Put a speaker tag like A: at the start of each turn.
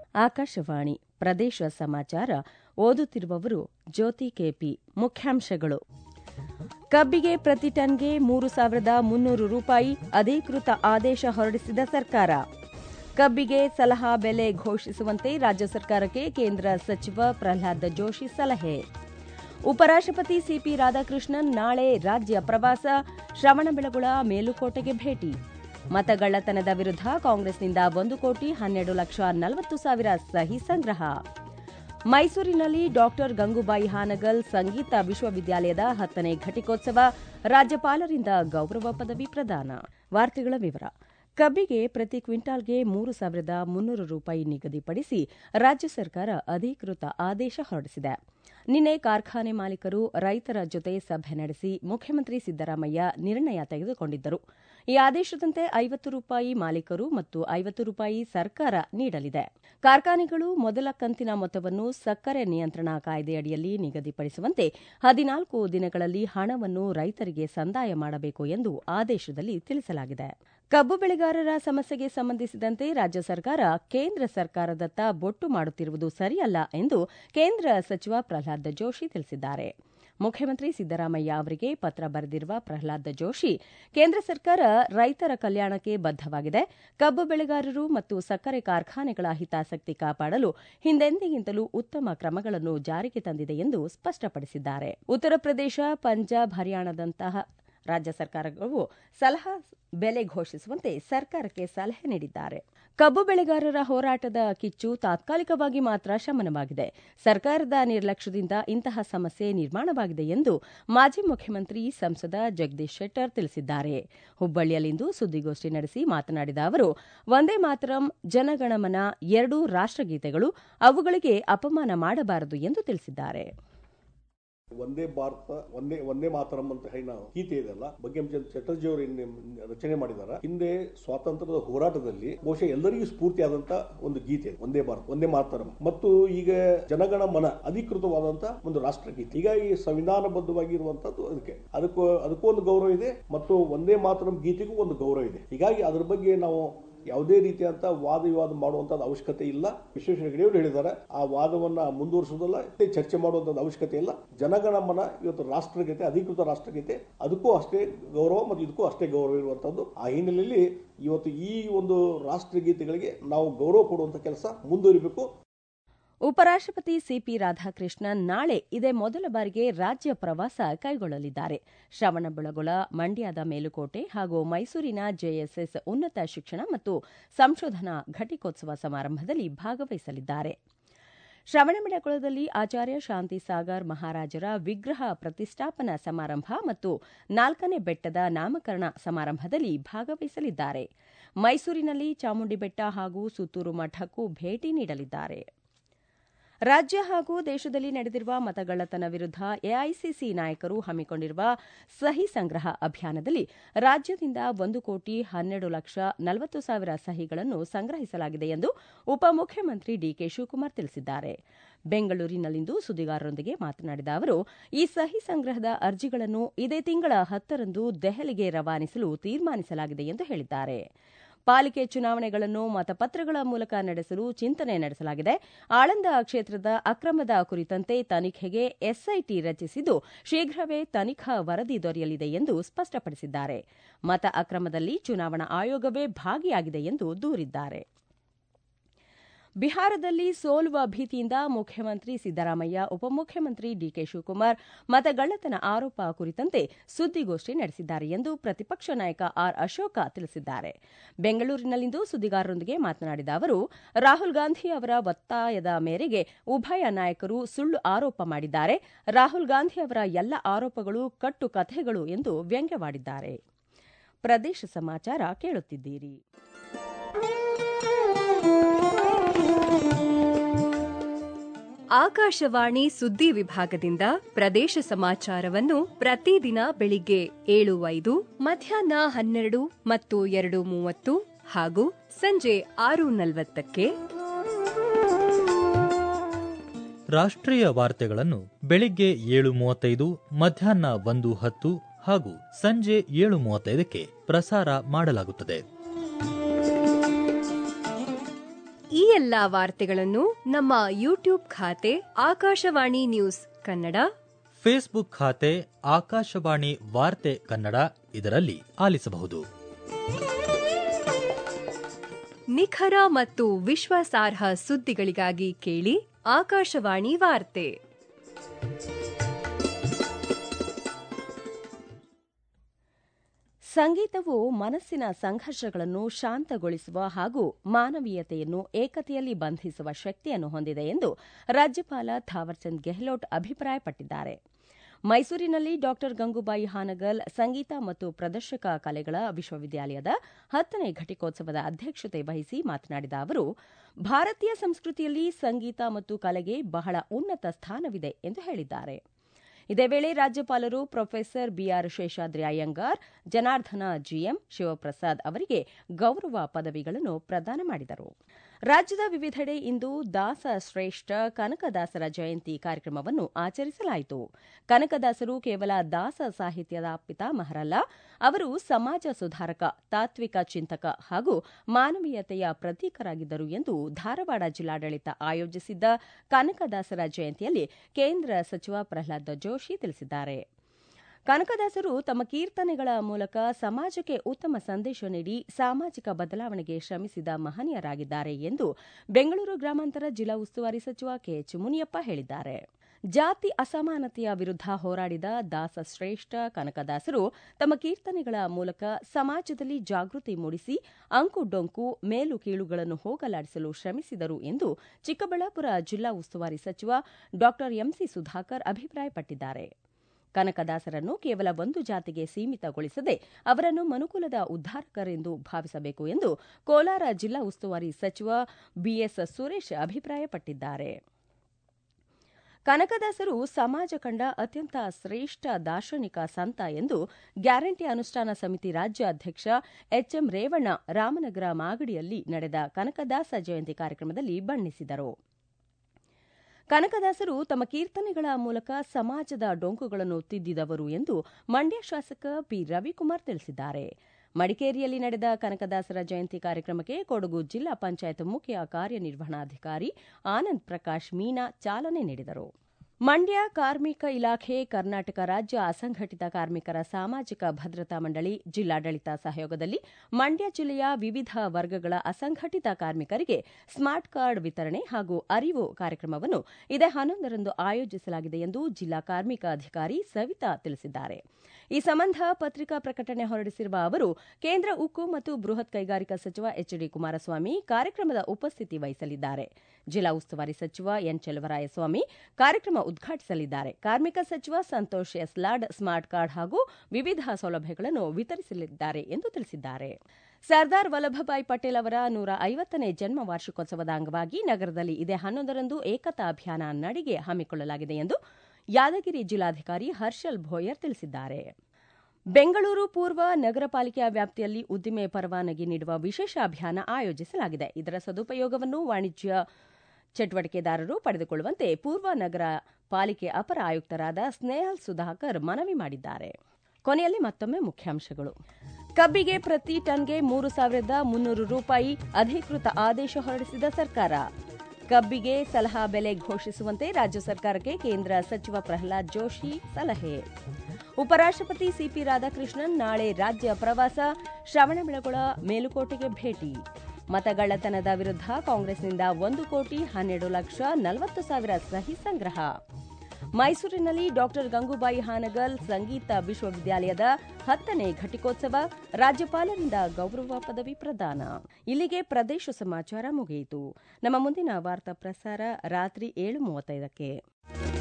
A: ಆಕಾಶವಾಣಿ ಪ್ರದೇಶ ಸಮಾಚಾರ ಓದುತ್ತಿರುವವರು ಜ್ಯೋತಿ ಕೆಪಿ ಮುಖ್ಯಾಂಶಗಳು ಕಬ್ಬಿಗೆ ಪ್ರತಿ ಟನ್ಗೆ ಮೂರು ಸಾವಿರದ ಮುನ್ನೂರು ರೂಪಾಯಿ ಅಧಿಕೃತ ಆದೇಶ ಹೊರಡಿಸಿದ ಸರ್ಕಾರ ಕಬ್ಬಿಗೆ ಸಲಹಾ ಬೆಲೆ ಘೋಷಿಸುವಂತೆ ರಾಜ್ಯ ಸರ್ಕಾರಕ್ಕೆ ಕೇಂದ್ರ ಸಚಿವ ಪ್ರಹ್ಲಾದ್ ಜೋಶಿ ಸಲಹೆ ಉಪರಾಷ್ಟಪತಿ ಸಿಪಿ ರಾಧಾಕೃಷ್ಣನ್ ನಾಳೆ ರಾಜ್ಯ ಪ್ರವಾಸ ಶ್ರವಣಬೆಳಗೊಳ ಮೇಲುಕೋಟೆಗೆ ಭೇಟಿ ಮತಗಳ್ಳತನದ ವಿರುದ್ಧ ಕಾಂಗ್ರೆಸ್ನಿಂದ ಒಂದು ಕೋಟಿ ಹನ್ನೆರಡು ಲಕ್ಷ ನಲವತ್ತು ಸಾವಿರ ಸಹಿ ಸಂಗ್ರಹ ಮೈಸೂರಿನಲ್ಲಿ ಡಾಕ್ಟರ್ ಗಂಗೂಬಾಯಿ ಹಾನಗಲ್ ಸಂಗೀತ ವಿಶ್ವವಿದ್ಯಾಲಯದ ಹತ್ತನೇ ಘಟಿಕೋತ್ಸವ ರಾಜ್ಯಪಾಲರಿಂದ ಗೌರವ ಪದವಿ ಪ್ರದಾನ ವಾರ್ತೆಗಳ ವಿವರ ಕಬ್ಬಿಗೆ ಪ್ರತಿ ಕ್ವಿಂಟಾಲ್ಗೆ ಮೂರು ಸಾವಿರದ ಮುನ್ನೂರು ರೂಪಾಯಿ ನಿಗದಿಪಡಿಸಿ ರಾಜ್ಯ ಸರ್ಕಾರ ಅಧಿಕೃತ ಆದೇಶ ಹೊರಡಿಸಿದೆ ನಿನ್ನೆ ಕಾರ್ಖಾನೆ ಮಾಲೀಕರು ರೈತರ ಜೊತೆ ಸಭೆ ನಡೆಸಿ ಮುಖ್ಯಮಂತ್ರಿ ಸಿದ್ದರಾಮಯ್ಯ ನಿರ್ಣಯ ತೆಗೆದುಕೊಂಡಿದ್ದರು ಈ ಆದೇಶದಂತೆ ಐವತ್ತು ರೂಪಾಯಿ ಮಾಲೀಕರು ಮತ್ತು ಐವತ್ತು ರೂಪಾಯಿ ಸರ್ಕಾರ ನೀಡಲಿದೆ ಕಾರ್ಖಾನೆಗಳು ಮೊದಲ ಕಂತಿನ ಮೊತ್ತವನ್ನು ಸಕ್ಕರೆ ನಿಯಂತ್ರಣ ಕಾಯ್ದೆಯಡಿಯಲ್ಲಿ ನಿಗದಿಪಡಿಸುವಂತೆ ಹದಿನಾಲ್ಕು ದಿನಗಳಲ್ಲಿ ಹಣವನ್ನು ರೈತರಿಗೆ ಸಂದಾಯ ಮಾಡಬೇಕು ಎಂದು ಆದೇಶದಲ್ಲಿ ತಿಳಿಸಲಾಗಿದೆ ಕಬ್ಬು ಬೆಳೆಗಾರರ ಸಮಸ್ಯೆಗೆ ಸಂಬಂಧಿಸಿದಂತೆ ರಾಜ್ಯ ಸರ್ಕಾರ ಕೇಂದ್ರ ಸರ್ಕಾರದತ್ತ ಬೊಟ್ಟು ಮಾಡುತ್ತಿರುವುದು ಸರಿಯಲ್ಲ ಎಂದು ಕೇಂದ್ರ ಸಚಿವ ಪ್ರಹ್ಲಾದ್ ಜೋಶಿ ತಿಳಿಸಿದ್ದಾರೆ ಮುಖ್ಯಮಂತ್ರಿ ಸಿದ್ದರಾಮಯ್ಯ ಅವರಿಗೆ ಪತ್ರ ಬರೆದಿರುವ ಪ್ರಹ್ಲಾದ್ ಜೋಶಿ ಕೇಂದ್ರ ಸರ್ಕಾರ ರೈತರ ಕಲ್ಯಾಣಕ್ಕೆ ಬದ್ದವಾಗಿದೆ ಕಬ್ಬು ಬೆಳೆಗಾರರು ಮತ್ತು ಸಕ್ಕರೆ ಕಾರ್ಖಾನೆಗಳ ಹಿತಾಸಕ್ತಿ ಕಾಪಾಡಲು ಹಿಂದೆಂದಿಗಿಂತಲೂ ಉತ್ತಮ ಕ್ರಮಗಳನ್ನು ಜಾರಿಗೆ ತಂದಿದೆ ಎಂದು ಸ್ಪಷ್ಟಪಡಿಸಿದ್ದಾರೆ ಉತ್ತರ ಪ್ರದೇಶ ಪಂಜಾಬ್ ಹರಿಯಾಣದಂತಹ ರಾಜ್ಯ ಸರ್ಕಾರಗಳು ಸಲಹಾ ಬೆಲೆ ಘೋಷಿಸುವಂತೆ ಸರ್ಕಾರಕ್ಕೆ ಸಲಹೆ ನೀಡಿದ್ದಾರೆ ಕಬ್ಬು ಬೆಳೆಗಾರರ ಹೋರಾಟದ ಕಿಚ್ಚು ತಾತ್ಕಾಲಿಕವಾಗಿ ಮಾತ್ರ ಶಮನವಾಗಿದೆ ಸರ್ಕಾರದ ನಿರ್ಲಕ್ಷ್ಯದಿಂದ ಇಂತಹ ಸಮಸ್ಯೆ ನಿರ್ಮಾಣವಾಗಿದೆ ಎಂದು ಮಾಜಿ ಮುಖ್ಯಮಂತ್ರಿ ಸಂಸದ ಜಗದೀಶ್ ಶೆಟ್ಟರ್ ತಿಳಿಸಿದ್ದಾರೆ ಹುಬ್ಬಳ್ಳಿಯಲ್ಲಿಂದು ಸುದ್ದಿಗೋಷ್ಠಿ ನಡೆಸಿ ಮಾತನಾಡಿದ ಅವರು ವಂದೇ ಮಾತರಂ ಜನಗಣಮನ ಎರಡೂ ರಾಷ್ಟಗೀತೆಗಳು ಅವುಗಳಿಗೆ ಅಪಮಾನ ಮಾಡಬಾರದು ಎಂದು ತಿಳಿಸಿದ್ದಾರೆ
B: ಒಂದೇ ಭಾರತ ಒಂದೇ ಒಂದೇ ಮಾತರಂ ಅಂತ ಹೇಳಿ ನಾವು ಗೀತೆ ಇದೆಲ್ಲ ಬಂಕಿಂಚಂದ್ರ ಚಟರ್ಜಿ ಅವರು ರಚನೆ ಮಾಡಿದಾರ ಹಿಂದೆ ಸ್ವಾತಂತ್ರ್ಯದ ಹೋರಾಟದಲ್ಲಿ ಬಹುಶಃ ಎಲ್ಲರಿಗೂ ಸ್ಫೂರ್ತಿಯಾದಂತ ಒಂದು ಗೀತೆ ಒಂದೇ ಭಾರತ ಒಂದೇ ಮಾತರಂ ಮತ್ತು ಈಗ ಜನಗಣ ಮನ ಅಧಿಕೃತವಾದಂತ ಒಂದು ರಾಷ್ಟ್ರಗೀತೆ ಹೀಗಾಗಿ ಸಂವಿಧಾನಬದ್ಧವಾಗಿರುವಂತದ್ದು ಅದಕ್ಕೆ ಅದಕ್ಕೂ ಅದಕ್ಕೂ ಒಂದು ಗೌರವ ಇದೆ ಮತ್ತು ಒಂದೇ ಮಾತರಂ ಗೀತೆಗೂ ಒಂದು ಗೌರವ ಇದೆ ಹೀಗಾಗಿ ಅದ್ರ ಬಗ್ಗೆ ನಾವು ಯಾವುದೇ ರೀತಿಯಂತ ವಾದ ವಿವಾದ ಮಾಡುವಂತದ್ದು ಅವಶ್ಯಕತೆ ಇಲ್ಲ ವಿಶ್ವೇಶ್ವರ ಹೆಗಡೆಯವರು ಹೇಳಿದ್ದಾರೆ ಆ ವಾದವನ್ನ ಮುಂದುವರಿಸುವುದಲ್ಲ ಚರ್ಚೆ ಮಾಡುವಂತದ್ದು ಅವಶ್ಯಕತೆ ಇಲ್ಲ ಜನಗಣಮನ ಇವತ್ತು ರಾಷ್ಟ್ರಗೀತೆ ಅಧಿಕೃತ ರಾಷ್ಟ್ರಗೀತೆ ಅದಕ್ಕೂ ಅಷ್ಟೇ ಗೌರವ ಮತ್ತು ಇದಕ್ಕೂ ಅಷ್ಟೇ ಗೌರವ ಇರುವಂತದ್ದು ಆ ಹಿನ್ನೆಲೆಯಲ್ಲಿ ಇವತ್ತು ಈ ಒಂದು ರಾಷ್ಟ್ರಗೀತೆಗಳಿಗೆ ನಾವು ಗೌರವ ಕೊಡುವಂತ ಕೆಲಸ ಮುಂದುವರಿಬೇಕು
A: ಉಪರಾಷ್ಟಪತಿ ಸಿಪಿ ರಾಧಾಕೃಷ್ಣನ್ ನಾಳೆ ಇದೇ ಮೊದಲ ಬಾರಿಗೆ ರಾಜ್ಯ ಪ್ರವಾಸ ಕೈಗೊಳ್ಳಲಿದ್ದಾರೆ ಶ್ರವಣಬೆಳಗೊಳ ಮಂಡ್ಯದ ಮೇಲುಕೋಟೆ ಹಾಗೂ ಮೈಸೂರಿನ ಜೆಎಸ್ಎಸ್ ಉನ್ನತ ಶಿಕ್ಷಣ ಮತ್ತು ಸಂಶೋಧನಾ ಘಟಿಕೋತ್ಸವ ಸಮಾರಂಭದಲ್ಲಿ ಭಾಗವಹಿಸಲಿದ್ದಾರೆ ಶ್ರವಣಬೆಳಗೊಳದಲ್ಲಿ ಆಚಾರ್ಯ ಶಾಂತಿಸಾಗರ್ ಮಹಾರಾಜರ ವಿಗ್ರಹ ಪ್ರತಿಷ್ಠಾಪನಾ ಸಮಾರಂಭ ಮತ್ತು ನಾಲ್ಕನೇ ಬೆಟ್ಟದ ನಾಮಕರಣ ಸಮಾರಂಭದಲ್ಲಿ ಭಾಗವಹಿಸಲಿದ್ದಾರೆ ಮೈಸೂರಿನಲ್ಲಿ ಚಾಮುಂಡಿ ಬೆಟ್ಟ ಹಾಗೂ ಸುತ್ತೂರು ಮಠಕ್ಕೂ ಭೇಟಿ ನೀಡಲಿದ್ದಾರೆ ರಾಜ್ಯ ಹಾಗೂ ದೇಶದಲ್ಲಿ ನಡೆದಿರುವ ಮತಗಳ್ಳತನ ವಿರುದ್ಧ ಎಐಸಿಸಿ ನಾಯಕರು ಹಮ್ಮಿಕೊಂಡಿರುವ ಸಹಿ ಸಂಗ್ರಹ ಅಭಿಯಾನದಲ್ಲಿ ರಾಜ್ಯದಿಂದ ಒಂದು ಕೋಟಿ ಹನ್ನೆರಡು ಲಕ್ಷ ನಲವತ್ತು ಸಾವಿರ ಸಹಿಗಳನ್ನು ಸಂಗ್ರಹಿಸಲಾಗಿದೆ ಎಂದು ಉಪಮುಖ್ಯಮಂತ್ರಿ ಡಿಕೆ ಶಿವಕುಮಾರ್ ತಿಳಿಸಿದ್ದಾರೆ ಬೆಂಗಳೂರಿನಲ್ಲಿಂದು ಸುದ್ದಿಗಾರರೊಂದಿಗೆ ಮಾತನಾಡಿದ ಅವರು ಈ ಸಹಿ ಸಂಗ್ರಹದ ಅರ್ಜಿಗಳನ್ನು ಇದೇ ತಿಂಗಳ ಹತ್ತರಂದು ದೆಹಲಿಗೆ ರವಾನಿಸಲು ತೀರ್ಮಾನಿಸಲಾಗಿದೆ ಎಂದು ಹೇಳಿದ್ದಾರೆ ಪಾಲಿಕೆ ಚುನಾವಣೆಗಳನ್ನು ಮತಪತ್ರಗಳ ಮೂಲಕ ನಡೆಸಲು ಚಿಂತನೆ ನಡೆಸಲಾಗಿದೆ ಆಳಂದ ಕ್ಷೇತ್ರದ ಅಕ್ರಮದ ಕುರಿತಂತೆ ತನಿಖೆಗೆ ಎಸ್ಐಟಿ ರಚಿಸಿದ್ದು ಶೀಘ್ರವೇ ತನಿಖಾ ವರದಿ ದೊರೆಯಲಿದೆ ಎಂದು ಸ್ಪಷ್ಟಪಡಿಸಿದ್ದಾರೆ ಮತ ಅಕ್ರಮದಲ್ಲಿ ಚುನಾವಣಾ ಆಯೋಗವೇ ಭಾಗಿಯಾಗಿದೆ ಎಂದು ದೂರಿದ್ದಾರೆ ಬಿಹಾರದಲ್ಲಿ ಸೋಲುವ ಭೀತಿಯಿಂದ ಮುಖ್ಯಮಂತ್ರಿ ಸಿದ್ದರಾಮಯ್ಯ ಉಪಮುಖ್ಯಮಂತ್ರಿ ಡಿಕೆ ಶಿವಕುಮಾರ್ ಮತಗಳ್ಳತನ ಆರೋಪ ಕುರಿತಂತೆ ಸುದ್ದಿಗೋಷ್ಠಿ ನಡೆಸಿದ್ದಾರೆ ಎಂದು ಪ್ರತಿಪಕ್ಷ ನಾಯಕ ಆರ್ ಅಶೋಕ ತಿಳಿಸಿದ್ದಾರೆ ಬೆಂಗಳೂರಿನಲ್ಲಿಂದು ಸುದ್ದಿಗಾರರೊಂದಿಗೆ ಮಾತನಾಡಿದ ಅವರು ರಾಹುಲ್ ಗಾಂಧಿ ಅವರ ಒತ್ತಾಯದ ಮೇರೆಗೆ ಉಭಯ ನಾಯಕರು ಸುಳ್ಳು ಆರೋಪ ಮಾಡಿದ್ದಾರೆ ರಾಹುಲ್ ಗಾಂಧಿ ಅವರ ಎಲ್ಲ ಆರೋಪಗಳು ಕಟ್ಟುಕಥೆಗಳು ಎಂದು ವ್ಯಂಗ್ಯವಾಡಿದ್ದಾರೆ ಪ್ರದೇಶ ಸಮಾಚಾರ ಕೇಳುತ್ತಿದ್ದೀರಿ
C: ಆಕಾಶವಾಣಿ ಸುದ್ದಿ ವಿಭಾಗದಿಂದ ಪ್ರದೇಶ ಸಮಾಚಾರವನ್ನು ಪ್ರತಿದಿನ ಬೆಳಿಗ್ಗೆ ಏಳು ಐದು ಮಧ್ಯಾಹ್ನ ಹನ್ನೆರಡು ಮತ್ತು ಎರಡು ಮೂವತ್ತು ಹಾಗೂ ಸಂಜೆ ಆರು ನಲವತ್ತಕ್ಕೆ
D: ರಾಷ್ಟ್ರೀಯ ವಾರ್ತೆಗಳನ್ನು ಬೆಳಿಗ್ಗೆ ಏಳು ಮೂವತ್ತೈದು ಮಧ್ಯಾಹ್ನ ಒಂದು ಹತ್ತು ಹಾಗೂ ಸಂಜೆ ಏಳು ಮೂವತ್ತೈದಕ್ಕೆ ಪ್ರಸಾರ ಮಾಡಲಾಗುತ್ತದೆ
C: ಈ ಎಲ್ಲಾ ವಾರ್ತೆಗಳನ್ನು ನಮ್ಮ ಯೂಟ್ಯೂಬ್ ಖಾತೆ ಆಕಾಶವಾಣಿ ನ್ಯೂಸ್ ಕನ್ನಡ
D: ಫೇಸ್ಬುಕ್ ಖಾತೆ ಆಕಾಶವಾಣಿ ವಾರ್ತೆ ಕನ್ನಡ ಇದರಲ್ಲಿ ಆಲಿಸಬಹುದು
C: ನಿಖರ ಮತ್ತು ವಿಶ್ವಾಸಾರ್ಹ ಸುದ್ದಿಗಳಿಗಾಗಿ ಕೇಳಿ ಆಕಾಶವಾಣಿ ವಾರ್ತೆ
A: ಸಂಗೀತವು ಮನಸ್ಸಿನ ಸಂಘರ್ಷಗಳನ್ನು ಶಾಂತಗೊಳಿಸುವ ಹಾಗೂ ಮಾನವೀಯತೆಯನ್ನು ಏಕತೆಯಲ್ಲಿ ಬಂಧಿಸುವ ಶಕ್ತಿಯನ್ನು ಹೊಂದಿದೆ ಎಂದು ರಾಜ್ಯಪಾಲ ಥಾವರ್ಚಂದ್ ಗೆಹ್ಲೋಟ್ ಅಭಿಪ್ರಾಯಪಟ್ಟಿದ್ದಾರೆ ಮೈಸೂರಿನಲ್ಲಿ ಡಾ ಗಂಗೂಬಾಯಿ ಹಾನಗಲ್ ಸಂಗೀತ ಮತ್ತು ಪ್ರದರ್ಶಕ ಕಲೆಗಳ ವಿಶ್ವವಿದ್ಯಾಲಯದ ಹತ್ತನೇ ಘಟಿಕೋತ್ಸವದ ಅಧ್ಯಕ್ಷತೆ ವಹಿಸಿ ಮಾತನಾಡಿದ ಅವರು ಭಾರತೀಯ ಸಂಸ್ಕೃತಿಯಲ್ಲಿ ಸಂಗೀತ ಮತ್ತು ಕಲೆಗೆ ಬಹಳ ಉನ್ನತ ಸ್ಥಾನವಿದೆ ಎಂದು ಹೇಳಿದ್ದಾರೆ ಇದೇ ವೇಳೆ ರಾಜ್ಯಪಾಲರು professor B R Seshadri Iyengar Janardhana G M Shivaprasad ಅವರಿಗೆ ಗೌರವ ಪದವಿಗಳನ್ನು ಪ್ರದಾನ ಮಾಡಿದರು ರಾಜ್ಯದ ವಿವಿಧೆಡೆ ಇಂದು ದಾಸ ಶ್ರೇಷ್ಠ ಕನಕದಾಸರ ಜಯಂತಿ ಕಾರ್ಯಕ್ರಮವನ್ನು ಆಚರಿಸಲಾಯಿತು ಕನಕದಾಸರು ಕೇವಲ ದಾಸ ಸಾಹಿತ್ಯದ ಪಿತಾಮಹರಲ್ಲ ಅವರು ಸಮಾಜ ಸುಧಾರಕ ತಾತ್ವಿಕ ಚಿಂತಕ ಹಾಗೂ ಮಾನವೀಯತೆಯ ಪ್ರತೀಕರಾಗಿದ್ದರು ಎಂದು ಧಾರವಾಡ ಜಿಲ್ಲಾಡಳಿತ ಆಯೋಜಿಸಿದ್ದ ಕನಕದಾಸರ ಜಯಂತಿಯಲ್ಲಿ ಕೇಂದ್ರ ಸಚಿವ ಪ್ರಹ್ಲಾದ್ ಜೋಶಿ ತಿಳಿಸಿದ್ದಾರೆ ಕನಕದಾಸರು ತಮ್ಮ ಕೀರ್ತನೆಗಳ ಮೂಲಕ ಸಮಾಜಕ್ಕೆ ಉತ್ತಮ ಸಂದೇಶ ನೀಡಿ ಸಾಮಾಜಿಕ ಬದಲಾವಣೆಗೆ ಶ್ರಮಿಸಿದ ಮಹನೀಯರಾಗಿದ್ದಾರೆ ಎಂದು ಬೆಂಗಳೂರು ಗ್ರಾಮಾಂತರ ಜಿಲ್ಲಾ ಉಸ್ತುವಾರಿ ಸಚಿವ ಕೆಎಚ್ ಮುನಿಯಪ್ಪ ಹೇಳಿದ್ದಾರೆ ಜಾತಿ ಅಸಮಾನತೆಯ ವಿರುದ್ಧ ಹೋರಾಡಿದ ದಾಸ ಶ್ರೇಷ್ಠ ಕನಕದಾಸರು ತಮ್ಮ ಕೀರ್ತನೆಗಳ ಮೂಲಕ ಸಮಾಜದಲ್ಲಿ ಜಾಗೃತಿ ಮೂಡಿಸಿ ಅಂಕು ಡೊಂಕು ಮೇಲು ಕೀಳುಗಳನ್ನು ಹೋಗಲಾಡಿಸಲು ಶ್ರಮಿಸಿದರು ಎಂದು ಚಿಕ್ಕಬಳ್ಳಾಪುರ ಜಿಲ್ಲಾ ಉಸ್ತುವಾರಿ ಸಚಿವ ಡಾ ಎಂಸಿ ಸುಧಾಕರ್ ಅಭಿಪ್ರಾಯಪಟ್ಟಿದ್ದಾರೆ ಕನಕದಾಸರನ್ನು ಕೇವಲ ಒಂದು ಜಾತಿಗೆ ಸೀಮಿತಗೊಳಿಸದೆ ಅವರನ್ನು ಮನುಕುಲದ ಉದ್ದಾರಕರೆಂದು ಭಾವಿಸಬೇಕು ಎಂದು ಕೋಲಾರ ಜಿಲ್ಲಾ ಉಸ್ತುವಾರಿ ಸಚಿವ ಬಿಎಸ್ ಸುರೇಶ್ ಅಭಿಪ್ರಾಯಪಟ್ಟಿದ್ದಾರೆ ಕನಕದಾಸರು ಸಮಾಜ ಕಂಡ ಅತ್ಯಂತ ಶ್ರೇಷ್ಠ ದಾರ್ಶನಿಕ ಸಂತ ಎಂದು ಗ್ಯಾರಂಟಿ ಅನುಷ್ಠಾನ ಸಮಿತಿ ರಾಜ್ಯ ಅಧ್ಯಕ್ಷ ಎಚ್ಎಂ ರೇವಣ್ಣ ರಾಮನಗರ ಮಾಗಡಿಯಲ್ಲಿ ನಡೆದ ಕನಕದಾಸ ಜಯಂತಿ ಕಾರ್ಯಕ್ರಮದಲ್ಲಿ ಬಣ್ಣಿಸಿದರು ಕನಕದಾಸರು ತಮ್ಮ ಕೀರ್ತನೆಗಳ ಮೂಲಕ ಸಮಾಜದ ಡೊಂಕುಗಳನ್ನು ತಿದ್ದಿದವರು ಎಂದು ಮಂಡ್ಯ ಶಾಸಕ ಪಿ ರವಿಕುಮಾರ್ ತಿಳಿಸಿದ್ದಾರೆ ಮಡಿಕೇರಿಯಲ್ಲಿ ನಡೆದ ಕನಕದಾಸರ ಜಯಂತಿ ಕಾರ್ಯಕ್ರಮಕ್ಕೆ ಕೊಡಗು ಜಿಲ್ಲಾ ಪಂಚಾಯತ್ ಮುಖ್ಯ ಕಾರ್ಯನಿರ್ವಹಣಾಧಿಕಾರಿ ಆನಂದ್ ಪ್ರಕಾಶ್ ಮೀನಾ ಚಾಲನೆ ನೀಡಿದರು ಮಂಡ್ಯ ಕಾರ್ಮಿಕ ಇಲಾಖೆ ಕರ್ನಾಟಕ ರಾಜ್ಯ ಅಸಂಘಟಿತ ಕಾರ್ಮಿಕರ ಸಾಮಾಜಿಕ ಭದ್ರತಾ ಮಂಡಳಿ ಜಿಲ್ಲಾಡಳಿತ ಸಹಯೋಗದಲ್ಲಿ ಮಂಡ್ಯ ಜಿಲ್ಲೆಯ ವಿವಿಧ ವರ್ಗಗಳ ಅಸಂಘಟಿತ ಕಾರ್ಮಿಕರಿಗೆ ಸ್ಮಾರ್ಟ್ ಕಾರ್ಡ್ ವಿತರಣೆ ಹಾಗೂ ಅರಿವು ಕಾರ್ಯಕ್ರಮವನ್ನು ಇದೇ ಹನ್ನೊಂದರಂದು ಆಯೋಜಿಸಲಾಗಿದೆ ಎಂದು ಜಿಲ್ಲಾ ಕಾರ್ಮಿಕ ಅಧಿಕಾರಿ ಸವಿತಾ ತಿಳಿಸಿದ್ದಾರೆ ಈ ಸಂಬಂಧ ಪತ್ರಿಕಾ ಪ್ರಕಟಣೆ ಹೊರಡಿಸಿರುವ ಅವರು ಕೇಂದ್ರ ಉಕ್ಕು ಮತ್ತು ಬೃಹತ್ ಕೈಗಾರಿಕಾ ಸಚಿವ ಎಚ್ ಡಿ ಕುಮಾರಸ್ವಾಮಿ ಕಾರ್ಯಕ್ರಮದ ಉಪಸ್ಥಿತಿ ವಹಿಸಲಿದ್ದಾರೆ ಜಿಲ್ಲಾ ಉಸ್ತುವಾರಿ ಸಚಿವ ಎನ್ ಚೆಲುವರಾಯಸ್ವಾಮಿ ಕಾರ್ಯಕ್ರಮ ಉದ್ಘಾಟಿಸಲಿದ್ದಾರೆ ಕಾರ್ಮಿಕ ಸಚಿವ ಸಂತೋಷ್ ಎಸ್ಲಾಡ್ ಸ್ಮಾರ್ಟ್ ಕಾರ್ಡ್ ಹಾಗೂ ವಿವಿಧ ಸೌಲಭ್ಯಗಳನ್ನು ವಿತರಿಸಲಿದ್ದಾರೆ ಎಂದು ತಿಳಿಸಿದ್ದಾರೆ ಸರ್ದಾರ್ ವಲ್ಲಭಭಾಯ್ ಪಟೇಲ್ ಅವರ ನೂರ ಐವತ್ತನೇ ಜನ್ಮ ವಾರ್ಷಿಕೋತ್ಸವದ ಅಂಗವಾಗಿ ನಗರದಲ್ಲಿ ಇದೇ ಹನ್ನೊಂದರಂದು ಏಕತಾ ಅಭಿಯಾನ ನಡಿಗೆ ಹಮ್ಮಿಕೊಳ್ಳಲಾಗಿದೆ ಎಂದು ಯಾದಗಿರಿ ಜಿಲ್ಲಾಧಿಕಾರಿ ಹರ್ಷಲ್ ಭೋಯರ್ ತಿಳಿಸಿದ್ದಾರೆ ಬೆಂಗಳೂರು ಪೂರ್ವ ನಗರ ಪಾಲಿಕೆಯ ವ್ಯಾಪ್ತಿಯಲ್ಲಿ ಉದ್ದಿಮೆ ಪರವಾನಗಿ ನೀಡುವ ವಿಶೇಷ ಅಭಿಯಾನ ಆಯೋಜಿಸಲಾಗಿದೆ ಇದರ ಸದುಪಯೋಗವನ್ನು ವಾಣಿಜ್ಯ ಚಟುವಟಿಕೆದಾರರು ಪಡೆದುಕೊಳ್ಳುವಂತೆ ಪೂರ್ವ ನಗರ ಪಾಲಿಕೆ ಅಪರ ಆಯುಕ್ತರಾದ ಸ್ನೇಹಲ್ ಸುಧಾಕರ್ ಮನವಿ ಮಾಡಿದ್ದಾರೆ ಕೊನೆಯಲ್ಲಿ ಮತ್ತೊಮ್ಮೆ ಮುಖ್ಯಾಂಶಗಳು ಕಬ್ಬಿಗೆ ಪ್ರತಿ ಟನ್ಗೆ ಮೂರು ಸಾವಿರದ ಮುನ್ನೂರು ರೂಪಾಯಿ ಅಧಿಕೃತ ಆದೇಶ ಹೊರಡಿಸಿದ ಸರ್ಕಾರ ಕಬ್ಬಿಗೆ ಸಲಹಾ ಬೆಲೆ ಘೋಷಿಸುವಂತೆ ರಾಜ್ಯ ಸರ್ಕಾರಕ್ಕೆ ಕೇಂದ್ರ ಸಚಿವ ಪ್ರಹ್ಲಾದ್ ಜೋಶಿ ಸಲಹೆ ಉಪರಾಷ್ಟಪತಿ ಸಿಪಿ ರಾಧಾಕೃಷ್ಣನ್ ನಾಳೆ ರಾಜ್ಯ ಪ್ರವಾಸ ಶ್ರವಣಬೆಳಗೊಳ ಮೇಲುಕೋಟೆಗೆ ಭೇಟಿ ಮತಗಳ್ಳತನದ ವಿರುದ್ಧ ಕಾಂಗ್ರೆಸ್ನಿಂದ ಒಂದು ಕೋಟಿ ಹನ್ನೆರಡು ಲಕ್ಷ ನಲವತ್ತು ಸಾವಿರ ಸಹಿ ಸಂಗ್ರಹ ಮೈಸೂರಿನಲ್ಲಿ ಡಾಕ್ಟರ್ ಗಂಗೂಬಾಯಿ ಹಾನಗಲ್ ಸಂಗೀತ ವಿಶ್ವವಿದ್ಯಾಲಯದ ಹತ್ತನೇ ಘಟಿಕೋತ್ಸವ ರಾಜ್ಯಪಾಲರಿಂದ ಗೌರವ ಪದವಿ ಪ್ರದಾನ ಇಲ್ಲಿಗೆ ಪ್ರದೇಶ ಸಮಾಚಾರ ಮುಗಿಯಿತು ನಮ್ಮ ಮುಂದಿನ ವಾರ್ತಾ ಪ್ರಸಾರ ರಾತ್ರಿ ಏಳು ಮೂವತ್ತೈದಕ್ಕೆ